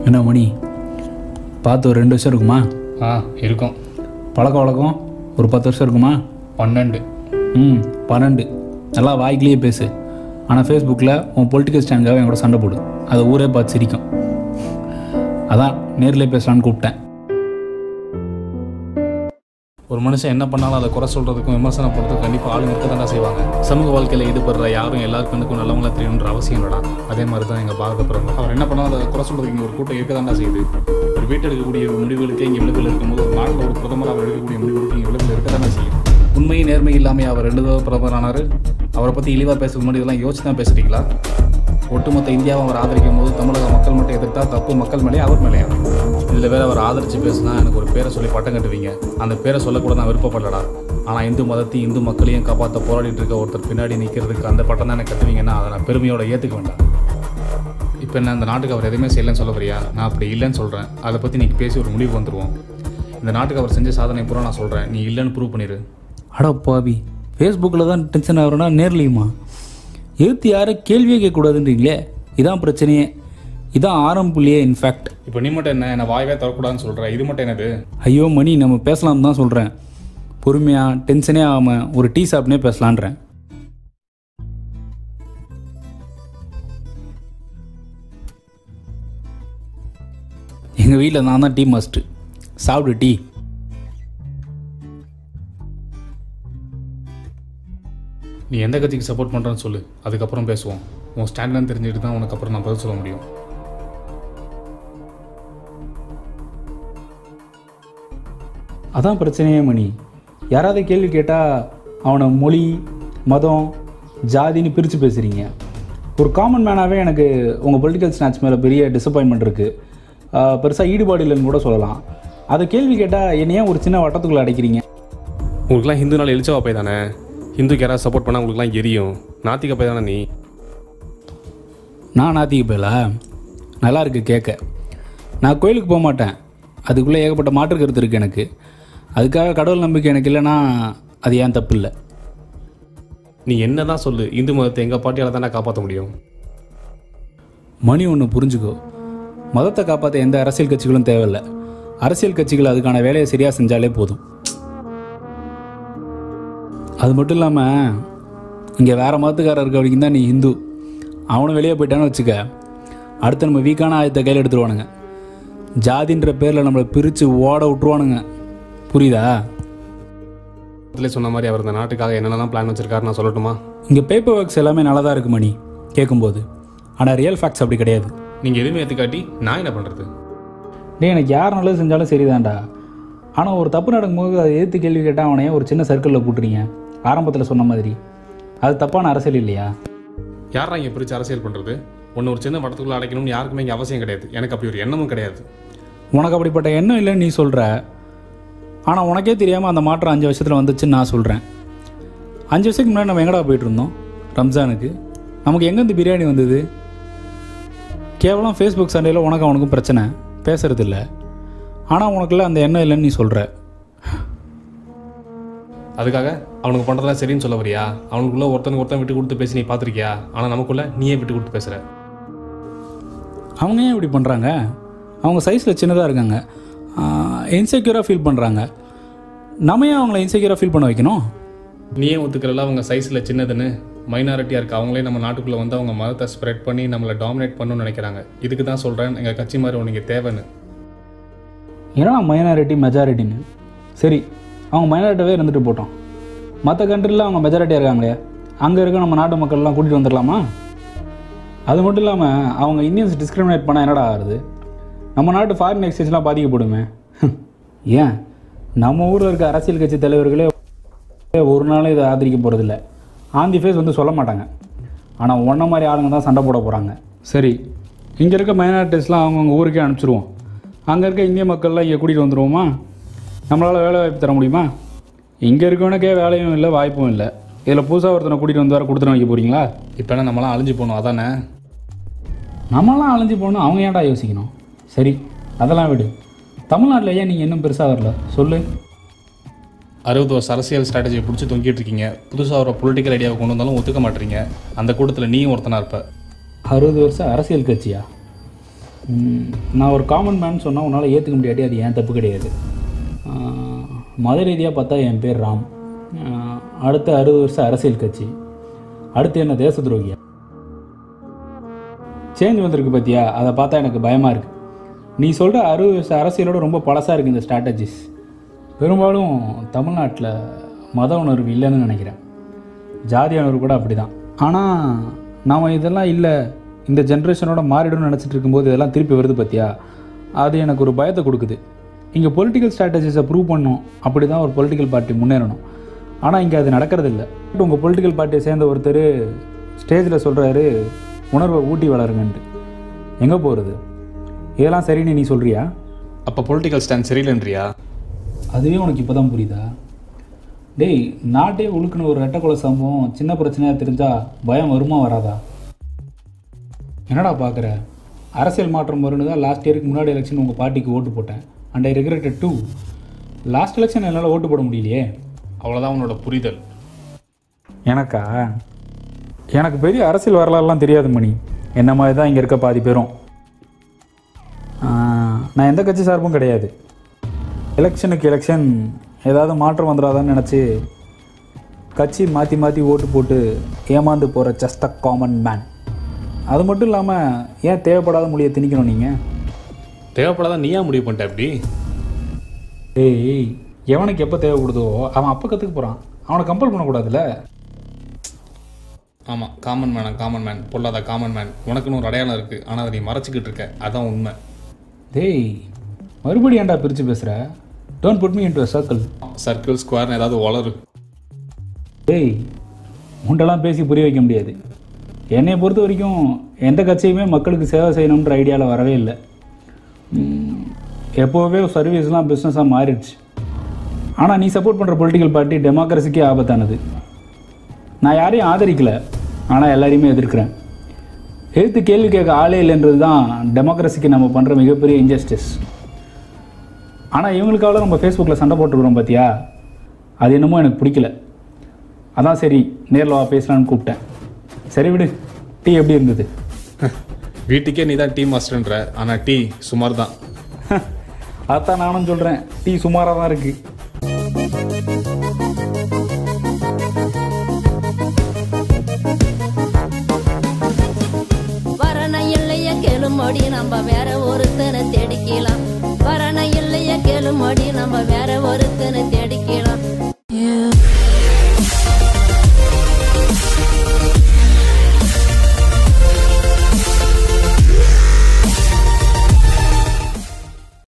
என்ன மணி பார்த்து ஒரு ரெண்டு வருஷம் இருக்குமா ஆ இருக்கும் பழக்க வழக்கம் ஒரு பத்து வருஷம் இருக்குமா பன்னெண்டு ம் பன்னெண்டு நல்லா வாய்க்கிலேயே பேசு ஆனால் ஃபேஸ்புக்கில் உன் பொலிட்டிக்கல் ஸ்டாண்டுக்காக என் கூட சண்டை போடு அதை ஊரே பார்த்து சிரிக்கும் அதான் நேரில் பேசலான்னு கூப்பிட்டேன் ஒரு மனுஷன் என்ன பண்ணாலும் அதை குறை சொல்கிறதுக்கும் விமர்சனம் பண்ணுறதுக்கும் கண்டிப்பாக ஆளுங்க இருக்க தானே செய்வாங்க சமூக வாழ்க்கையில் ஈடுபடுற யாரும் எல்லாருக்கும் நல்லவங்களா தெரியணுன்ற அவசியம் இல்லடா அதே மாதிரி தான் எங்கள் பாரத பிரதமர் அவர் என்ன பண்ணாலும் அதை குறை சொல்கிறதுக்கு இங்கே ஒரு கூட்டம் இருக்க தானே செய்யுது ஒரு வீட்டு எடுக்கக்கூடிய முடிவுகளுக்கு இங்கே விளைவுகள் இருக்கும்போது ஒரு நாட்டில் ஒரு பிரதமர் அவர் எடுக்கக்கூடிய முடிவுகளுக்கு இங்கே விளைவுகள் இருக்க தானே செய்யும் உண்மை நேர்மை இல்லாமல் அவர் ரெண்டு தடவை பிரதமர் ஆனார் அவரை பற்றி இழிவாக பேசுறதுக்கு முன்னாடி இதெல்லாம் யோசிச்சு தான் பேசுறீங்களா ஒட்டுமொத்த இந்தியாவை அவர் ஆதரிக்கும் போது தமிழக மக்கள் மட்டும் எதிர்த்தா தப்பு மக்கள் மேலே அவர் மேலேயா இதில் வேற அவர் ஆதரித்து பேசுனா எனக்கு ஒரு பேரை சொல்லி பட்டம் கட்டுவீங்க அந்த பேரை சொல்லக்கூட நான் விருப்பப்படலடா ஆனால் இந்து மதத்தையும் இந்து மக்களையும் காப்பாற்ற போராடிட்டு இருக்க ஒருத்தர் பின்னாடி நிற்கிறதுக்கு அந்த பட்டம் தான் எனக்கு கட்டுவீங்கன்னா அதை நான் பெருமையோட ஏற்றுக்க வேண்டாம் இப்போ என்ன இந்த நாட்டுக்கு அவர் எதுவுமே செய்யலைன்னு சொல்ல வரியா நான் அப்படி இல்லைன்னு சொல்கிறேன் அதை பற்றி நீ பேசி ஒரு முடிவு வந்துடுவோம் இந்த நாட்டுக்கு அவர் செஞ்ச சாதனை பூரா நான் சொல்கிறேன் நீ இல்லைன்னு ப்ரூவ் பண்ணிடு அட பாவி ஃபேஸ்புக்கில் தான் டென்ஷன் ஆகிறோன்னா நேர்லையுமா எழுத்து யாரும் கேள்வியே கேட்கக்கூடாதுன்றீங்களே இதான் பிரச்சனையே இதான் ஆரம்ப புள்ளியே இன்ஃபேக்ட் இப்போ நீ மட்டும் என்ன என்னை வாயவே தரக்கூடாதுன்னு சொல்கிறேன் இது மட்டும் என்னது ஐயோ மணி நம்ம பேசலாம் தான் சொல்கிறேன் பொறுமையாக டென்ஷனே ஆகாமல் ஒரு டீ சாப்பிட்னே பேசலான்றேன் எங்கள் வீட்டில் நான் தான் டீ மாஸ்டர் சாப்பிடு டீ நீ எந்த கட்சிக்கு சப்போர்ட் பண்ணுறேன்னு சொல்லு அதுக்கப்புறம் பேசுவோம் உன் ஸ்டாண்ட்லாம் தெரிஞ்சுட்டு தான் உனக்கு அப்புறம் நான் பதில் சொல்ல முடியும் அதான் பிரச்சனையே மணி யாராவது கேள்வி கேட்டால் அவனை மொழி மதம் ஜாதின்னு பிரித்து பேசுகிறீங்க ஒரு காமன் மேனாகவே எனக்கு உங்கள் பொலிட்டிக்கல் ஸ்நாட்ச் மேலே பெரிய டிசப்பாயின்மெண்ட் இருக்குது பெருசாக ஈடுபாடு இல்லைன்னு கூட சொல்லலாம் அதை கேள்வி கேட்டால் என்னை ஏன் ஒரு சின்ன வட்டத்துக்குள்ளே அடைக்கிறீங்க உங்களுக்குலாம் ஹிந்து நாள் எழுச்சவா போய் தானே ஹிந்துக்கு யாராவது சப்போர்ட் பண்ணால் உங்களுக்குலாம் எரியும் நாத்திக போய் தானே நீ நான் நாத்திக்கு போயலா நல்லா இருக்கு கேட்க நான் கோயிலுக்கு போக மாட்டேன் அதுக்குள்ளே ஏகப்பட்ட மாற்று கருத்து இருக்குது எனக்கு அதுக்காக கடவுள் நம்பிக்கை எனக்கு இல்லைன்னா அது ஏன் தப்பு இல்லை நீ என்ன தான் சொல்லு இந்து மதத்தை எங்கள் பாட்டியால் தானே காப்பாற்ற முடியும் மணி ஒன்று புரிஞ்சுக்கோ மதத்தை காப்பாற்ற எந்த அரசியல் கட்சிகளும் தேவையில்லை அரசியல் கட்சிகள் அதுக்கான வேலையை சரியாக செஞ்சாலே போதும் அது மட்டும் இல்லாமல் இங்கே வேறு மதத்துக்காரர் இருக்க வரைக்கும் தான் நீ ஹிந்து அவனும் வெளியே போயிட்டான்னு வச்சுக்க அடுத்து நம்ம வீக்கான ஆயத்தை கையில் எடுத்துருவானுங்க ஜாதின்ற பேரில் நம்மளை பிரித்து ஓட விட்ருவானுங்க புரியுதா இதில் சொன்ன மாதிரி அவர் இந்த நாட்டுக்காக என்னென்னலாம் பிளான் வச்சிருக்காரு நான் சொல்லட்டுமா இங்கே பேப்பர் ஒர்க்ஸ் எல்லாமே நல்லா தான் இருக்கு மணி கேட்கும்போது ஆனால் ரியல் ஃபேக்ட்ஸ் அப்படி கிடையாது நீங்கள் எதுவுமே ஏற்றுக்காட்டி நான் என்ன பண்ணுறது டேய் எனக்கு யார் நல்லது செஞ்சாலும் சரிதான்டா ஆனால் ஒரு தப்பு நடக்கும்போது அதை எதிர்த்து கேள்வி கேட்டால் அவனையே ஒரு சின்ன சர்க்கிளில் கூட்டுறீங்க ஆரம்பத்தில் சொன்ன மாதிரி அது தப்பான அரசியல் இல்லையா யாரா இங்கே பிரித்து அரசியல் பண்ணுறது ஒன்று ஒரு சின்ன வட்டத்துக்குள்ள அடைக்கணும்னு யாருக்குமே இங்கே அவசியம் கிடையாது எனக்கு அப்படி ஒரு எண்ணமும் கிடையாது உனக்கு அப்படிப்பட்ட எண்ணம் இல்லைன்னு நீ சொல்கிற ஆனால் உனக்கே தெரியாமல் அந்த மாற்றம் அஞ்சு வருஷத்தில் வந்துச்சுன்னு நான் சொல்கிறேன் அஞ்சு வருஷத்துக்கு முன்னாடி நம்ம எங்கடா போயிட்டு இருந்தோம் ரம்ஜானுக்கு நமக்கு எங்கேருந்து பிரியாணி வந்தது கேவலம் ஃபேஸ்புக் சண்டையில் உனக்கு அவனுக்கும் பிரச்சனை பேசுறது இல்லை ஆனால் உனக்குள்ள அந்த எண்ணம் இல்லைன்னு நீ சொல்கிற அதுக்காக அவனுக்கு பண்ணுறதெல்லாம் சரின்னு சொல்ல வரியா அவனுக்குள்ள ஒருத்தனுக்கு ஒருத்தன் விட்டு கொடுத்து பேசி நீ பார்த்துருக்கியா ஆனால் நமக்குள்ள நீயே விட்டு கொடுத்து பேசுகிற அவங்க ஏன் இப்படி பண்ணுறாங்க அவங்க சைஸில் சின்னதாக இருக்காங்க இன்செக்யூராக ஃபீல் பண்ணுறாங்க நம்ம ஏன் அவங்கள இன்செக்யூராக ஃபீல் பண்ண வைக்கணும் நீயே ஒத்துக்கிறல அவங்க சைஸில் சின்னதுன்னு மைனாரிட்டியாக இருக்கு அவங்களே நம்ம நாட்டுக்குள்ளே வந்து அவங்க மதத்தை ஸ்ப்ரெட் பண்ணி நம்மளை டாமினேட் பண்ணணும்னு நினைக்கிறாங்க இதுக்கு தான் சொல்கிறேன் எங்கள் கட்சி மாதிரி உனக்கு தேவைன்னு ஏன்னா மைனாரிட்டி மெஜாரிட்டின்னு சரி அவங்க மைனாரிட்டியாகவே இருந்துட்டு போட்டோம் மற்ற கண்ட்ரியில் அவங்க மெஜாரிட்டியாக இருக்காங்களே அங்கே இருக்க நம்ம நாட்டு மக்கள்லாம் கூட்டிகிட்டு வந்துடலாமா அது மட்டும் இல்லாமல் அவங்க இந்தியன்ஸ் டிஸ்கிரிமினேட் பண்ணால் என்னடா ஆகுது நம்ம நாட்டு ஃபாரின் எக்ஸ்சேஞ்ச்லாம் பாதிக்கப்படுமே ஏன் நம்ம ஊரில் இருக்க அரசியல் கட்சி தலைவர்களே ஒரு நாளும் இதை ஆதரிக்க போகிறதில்ல ஆந்தி ஃபேஸ் வந்து சொல்ல மாட்டாங்க ஆனால் ஒன்றை மாதிரி ஆளுங்க தான் சண்டை போட போகிறாங்க சரி இங்கே இருக்க மைனாரிட்டிஸ்லாம் அவங்கவுங்க ஊருக்கே அனுப்பிச்சிருவோம் அங்கே இருக்க இந்திய மக்கள்லாம் இங்கே கூட்டிகிட்டு வந்துருவோமா நம்மளால் வேலை வாய்ப்பு தர முடியுமா இங்கே இருக்கவனுக்கே வேலையும் இல்லை வாய்ப்பும் இல்லை இதில் புதுசாக ஒருத்தனை கூட்டிகிட்டு வந்து வர கொடுத்துட்டு வைக்க போகிறீங்களா இப்போ என்ன நம்மளாம் அழிஞ்சு போகணும் அதானே நம்மளாம் அலைஞ்சு போகணும் அவங்க ஏன்டா யோசிக்கணும் சரி அதெல்லாம் விடு தமிழ்நாட்டில் ஏன் நீங்கள் இன்னும் பெருசாக வரல சொல்லு அறுபது வருஷம் அரசியல் ஸ்ட்ராட்டஜியை பிடிச்சி தொங்கிட்டு இருக்கீங்க புதுசாக ஒரு பொலிட்டிக்கல் ஐடியாவை கொண்டு வந்தாலும் ஒத்துக்க மாட்டீங்க அந்த கூட்டத்தில் நீயும் ஒருத்தனா இருப்ப அறுபது வருஷம் அரசியல் கட்சியா ம், நான் ஒரு காமன் மேன் சொன்னால் உன்னால் ஏற்றுக்க முடியாட்டி அது ஏன் தப்பு கிடையாது ஆ, மத ரீதியாக பார்த்தா என் பேர் ராம் ஆ, அடுத்த அறுபது வருஷம் அரசியல் கட்சி அடுத்து என்ன தேச துரோகியா சேஞ்ச் வந்திருக்கு பார்த்தியா அதை பார்த்தா எனக்கு பயமாக இருக்குது நீ சொல்கிற அறுபது வருஷம் அரசியலோட ரொம்ப பழசாக இருக்குது இந்த ஸ்ட்ராட்டஜிஸ் பெரும்பாலும் தமிழ்நாட்டில் மத உணர்வு இல்லைன்னு நினைக்கிறேன் ஜாதி உணர்வு கூட அப்படி தான் ஆனால் நாம் இதெல்லாம் இல்லை இந்த ஜென்ரேஷனோட மாறிடும்னு நினச்சிட்டு இருக்கும்போது இதெல்லாம் திருப்பி வருது பார்த்தியா அது எனக்கு ஒரு பயத்தை கொடுக்குது இங்கே பொலிட்டிக்கல் ஸ்ட்ராட்டஜிஸை ப்ரூவ் பண்ணணும் அப்படி தான் ஒரு பொலிட்டிக்கல் பார்ட்டி முன்னேறணும் ஆனால் இங்கே அது நடக்கிறதில்ல உங்கள் பொலிட்டிக்கல் பார்ட்டியை சேர்ந்த ஒருத்தர் ஸ்டேஜில் சொல்கிறாரு உணர்வை ஊட்டி வளருங்கன்ட்டு எங்கே போகிறது இதெல்லாம் சரின்னு நீ சொல்கிறியா அப்போ பொலிட்டிக்கல் ஸ்டாண்ட் சரியில்லைன்றியா அதுவே உனக்கு இப்போ தான் புரியுதா டேய் நாட்டே உழுக்குன ஒரு ரெட்டக்குலை சம்பவம் சின்ன பிரச்சனையாக தெரிஞ்சால் பயம் வருமா வராதா என்னடா பார்க்குற அரசியல் மாற்றம் வரும்னு தான் லாஸ்ட் இயருக்கு முன்னாடி எலெக்ஷன் உங்கள் பார்ட்டிக்கு ஓட்டு போட்டேன் and I regretted to last election என்னால் ஓட்டு போட முடியலையே அவ்வளோதான் உன்னோட புரிதல் எனக்கா எனக்கு பெரிய அரசியல் வரலாறுலாம் தெரியாது மணி என்ன மாதிரி தான் இங்கே இருக்க பாதி பேரும் ஆஹ், நான் எந்த கட்சி சார்பும் கிடையாது எலெக்ஷனுக்கு எலெக்ஷன் ஏதாவது மாற்றம் வந்துடாதான்னு நினச்சி கட்சி மாற்றி மாற்றி ஓட்டு போட்டு ஏமாந்து போகிற ஜஸ்ட் அ காமன் மேன் அது மட்டும் இல்லாமல் ஏன் தேவைப்படாத மொழியை திணிக்கணும் நீங்கள் தேவைப்படாதான் நீயா முடிவு பண்ணிட்ட அப்படி ஏய் எவனுக்கு எப்போ தேவைப்படுதோ அவன் அப்போ கற்றுக்க போகிறான் அவனை கம்பல் பண்ணக்கூடாதுல்ல ஆமாம் காமன் மேனா காமன் மேன் பொல்லாத காமன் மேன் உனக்குன்னு ஒரு அடையாளம் இருக்குது ஆனால் அதை நீ மறைச்சிக்கிட்டு இருக்க அதான் உண்மை டேய் மறுபடியும் ஏன்டா பிரித்து பேசுகிற don't put me into a circle circle ஸ்கொயர்னு ஏதாவது வளரு டேய் உண்டெல்லாம் பேசி புரிய வைக்க முடியாது என்னை பொறுத்த வரைக்கும் எந்த கட்சியுமே மக்களுக்கு சேவை செய்யணுன்ற ஐடியாவில் வரவே இல்லை ம், எப்போவே சர்வீஸ்லாம் பிஸ்னஸாக மாறிடுச்சு ஆனால் நீ சப்போர்ட் பண்ணுற பொலிட்டிக்கல் பார்ட்டி டெமோக்ரஸிக்கே ஆபத்தானது நான் யாரையும் ஆதரிக்கல ஆனால் எல்லாரையுமே எதிர்க்கிறேன் எழுத்து கேள்வி கேட்க ஆளே இல்லைன்றது தான் டெமோக்ரஸிக்கு நம்ம பண்ணுற மிகப்பெரிய இன்ஜஸ்டிஸ் ஆனால் இவங்களுக்காக நம்ம ஃபேஸ்புக்கில் சண்டை போட்டுருக்குறோம் பார்த்தியா அது என்னமோ எனக்கு பிடிக்கல அதான் சரி நேரில் வா பேசலான்னு கூப்பிட்டேன் சரி விடு டீ எப்படி இருந்தது வீட்டுக்கே நீ தான் டீ மாஸ்டர்ன்ற ஆனால் டீ சுமார் தான் அதான் நானும் சொல்கிறேன் டீ சுமாராக தான் இருக்குது வரண இல்லைய கேளுமடி நம்ம வேற ஒருத்தனை தேடிக்கலாம் வரண இல்லைய கேளுமடி நம்ம வேற ஒருத்தனை தேடிக்கலாம்